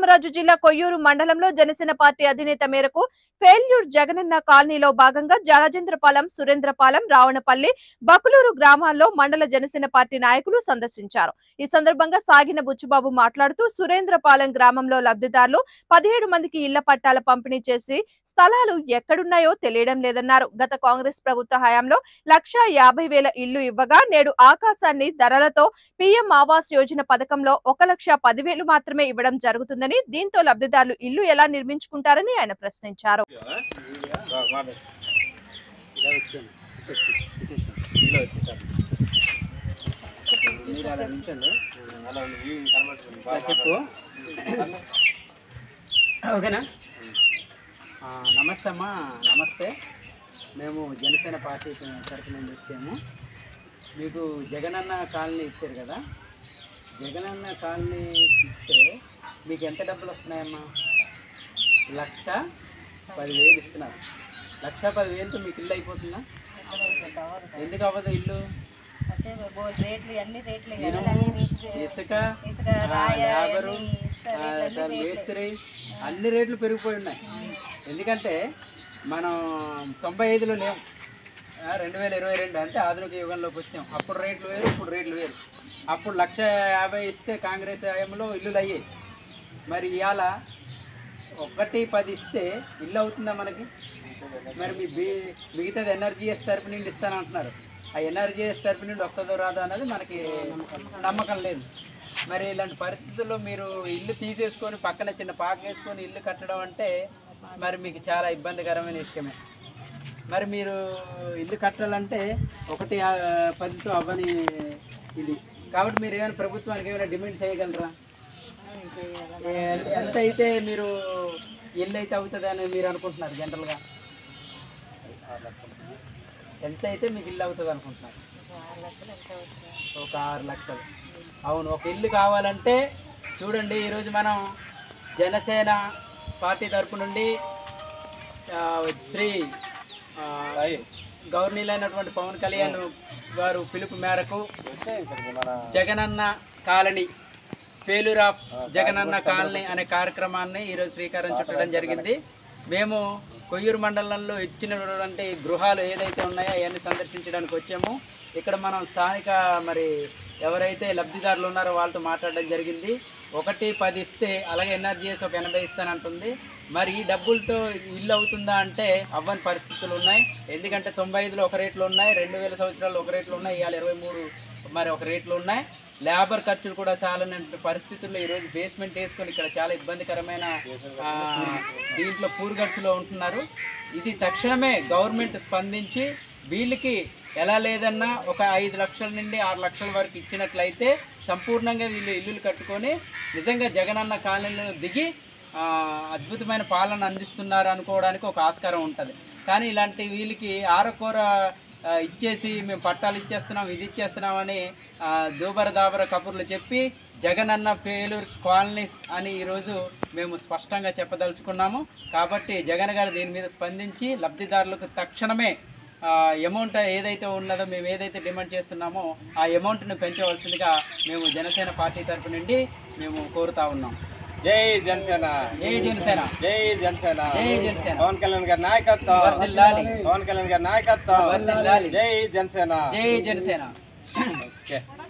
కృష్ణరాజు జిల్లా కొయ్యూరు మండలంలో జనసేన పార్టీ అధినేత మేరకు ఫెయిల్యూర్ జగనన్న కాలనీలో భాగంగా రాజేంద్రపాలెం సురేంద్రపాలెం రావణపల్లి బకులూరు గ్రామాల్లో మండల జనసేన పార్టీ నాయకులు సందర్శించారు ఈ సందర్భంగా సాగిన బుచ్చుబాబు మాట్లాడుతూ సురేంద్రపాలెం గ్రామంలో లబ్ధిదారులు పదిహేడు మందికి ఇళ్ల పట్టాల పంపిణీ చేసి స్థలాలు ఎక్కడున్నాయో తెలియడం లేదన్నారు గత కాంగ్రెస్ ప్రభుత్వ హయాంలో లక్షా యాభై వేల ఇళ్లు ఇవ్వగా నేడు ఆకాశాన్ని ధరలతో పీఎం ఆవాస్ యోజన పథకంలో ఒక లక్ష పదివేలు మాత్రమే ఇవ్వడం జరుగుతుందని దీంతో లబ్ధిదారులు ఇల్లు ఎలా నిర్మించుకుంటారని ఆయన ప్రశ్నించారు చెప్పు ఓకేనా ఆ, నమస్తే అమ్మా నమస్తే మేము జనసేన పార్టీ తరఫు నుండి వచ్చాము మీకు జగనన్న కాలనీ ఇచ్చారు కదా జగనన్న కాలనీ ఇస్తే మీకు ఎంత డబ్బులు వస్తున్నాయమ్మా లక్ష పదివేలు ఇస్తున్నారు లక్ష పదివేలతో మీకు ఇల్లు అయిపోతుందా ఎందుకు అవ్వదు ఇల్లు వచ్చే బోర్ రేట్లు అన్ని రేట్లు ఇనుము ఇసుక ఇసుక ఆ, రాయ లేబరు అన్ని ఇసుక ఆ, రేట్లు దాని అన్ని రేట్లే. మేస్త్రి అన్ని రేట్లు పెరిగిపోయి ఉన్నాయి ఎందుకంటే మనం తొంభై ఐదులో లేం ఆ, రెండు వేల ఇరవై రెండు అంటే ఆధునిక యుగంలోకి వచ్చాం అప్పుడు రేట్లు వేరు ఇప్పుడు రేట్లు వేరు అప్పుడు లక్ష యాభై ఇస్తే కాంగ్రెస్ హయాంలో ఇల్లులు అయ్యాయి మరి ఇవాళ ఒకటి పది ఇస్తే ఇల్లు అవుతుందా మనకి మరి మీ బి మిగతాది ఎన్ఆర్జీఎస్ తరపు నుండి ఇస్తానంటున్నారు ఆ ఎన్ఆర్జీఎస్ తరపు నుండి వస్తుందో రాదో అన్నది మనకి నమ్మకం లేదు మరి ఇలాంటి పరిస్థితుల్లో మీరు ఇల్లు తీసేసుకొని పక్కన చిన్న పాక వేసుకొని ఇల్లు కట్టడం అంటే మరి మీకు చాలా ఇబ్బందికరమైన విషయమే మరి మీరు ఇల్లు కట్టాలంటే ఒకటి ఆ, పదితో అవ్వని ఇది కాబట్టి మీరు ఏమైనా ప్రభుత్వానికి ఏమైనా డిమాండ్ చేయగలరా ఏ- ఎంత అయితే మీరు ఇల్లు అయితే అవుతుందని మీరు అనుకుంటున్నారు జనరల్గా ఎంత అయితే మీకు ఇల్లు అవుతుంది అనుకుంటున్నారు ఒక ఆరు లక్షలు అవును ఒక ఇల్లు కావాలంటే చూడండి ఈరోజు మనం జనసేన పార్టీ తరపు నుండి ఆ, శ్రీ ఆ, గౌరవనీయులైనటువంటి పవన్ కళ్యాణ్ గారు పిలుపు మేరకు Jagananna colony failure of Jagananna colony అనే కార్యక్రమాన్ని ఈరోజు శ్రీకారం చుట్టడం జరిగింది మేము కొయ్యూరు మండలంలో ఇచ్చినటువంటి గృహాలు ఏదైతే ఉన్నాయో అవన్నీ సందర్శించడానికి వచ్చాము ఇక్కడ మనం స్థానిక మరి ఎవరైతే లబ్ధిదారులు ఉన్నారో వాళ్ళతో మాట్లాడడం జరిగింది ఒకటి పది ఇస్తే అలాగే ఎన్ఆర్జీఎస్ ఒక ఎనభై ఇస్తానంటుంది మరి ఈ డబ్బులతో ఇల్లు అవుతుందా అంటే అవ్వని పరిస్థితులు ఉన్నాయి ఎందుకంటే తొంభై ఐదులో ఒక రేట్లు ఉన్నాయి రెండు వేల సంవత్సరాలు ఒక రేట్లు ఉన్నాయి ఇవాళ ఇరవై మూడు మరి ఒక రేట్లు ఉన్నాయి లేబర్ ఖర్చులు కూడా చాలా పరిస్థితుల్లో ఈరోజు బేస్మెంట్ వేసుకొని ఇక్కడ చాలా ఇబ్బందికరమైన ఆ, దీంట్లో పూర్గడ్స్లో ఉంటున్నారు ఇది తక్షణమే గవర్నమెంట్ స్పందించి వీళ్ళకి ఎలా లేదన్నా ఒక ఐదు లక్షల నుండి ఆరు లక్షల వరకు ఇచ్చినట్లయితే సంపూర్ణంగా వీళ్ళు ఇల్లులు కట్టుకొని నిజంగా జగనన్న కాలనీలో దిగి ఆ, అద్భుతమైన పాలన అందిస్తున్నారు అనుకోవడానికి ఒక ఆస్కారం ఉంటుంది కానీ ఇలాంటి వీళ్ళకి ఆరకూర ఆ, ఇచ్చేసి మేము పట్టాలు ఇచ్చేస్తున్నాం ఇది ఇచ్చేస్తున్నాం అని ఆ, దూబర దాబర కబుర్లు చెప్పి జగన్ అన్న ఫెయిలూర్ కాలనీస్ అని ఈరోజు మేము స్పష్టంగా చెప్పదలుచుకున్నాము కాబట్టి జగన్ గారు దీని మీద స్పందించి లబ్ధిదారులకు తక్షణమే అమౌంట్ ఏదైతే ఉన్నదో మేము ఏదైతే డిమాండ్ చేస్తున్నామో ఆ అమౌంట్ను పెంచవలసిందిగా మేము జనసేన పార్టీ తరపు నుండి మేము కోరుతా ఉన్నాం జై జనసేన జై జనసేన జై జనసేన జై జనసేన పవన్ కళ్యాణ్ గారి నాయకత్వం వర్ధిల్లాలి. పవన్ కళ్యాణ్ గారి నాయకత్వం వర్ధిల్లాలి. జై జనసేన జై జనసేన ఓకే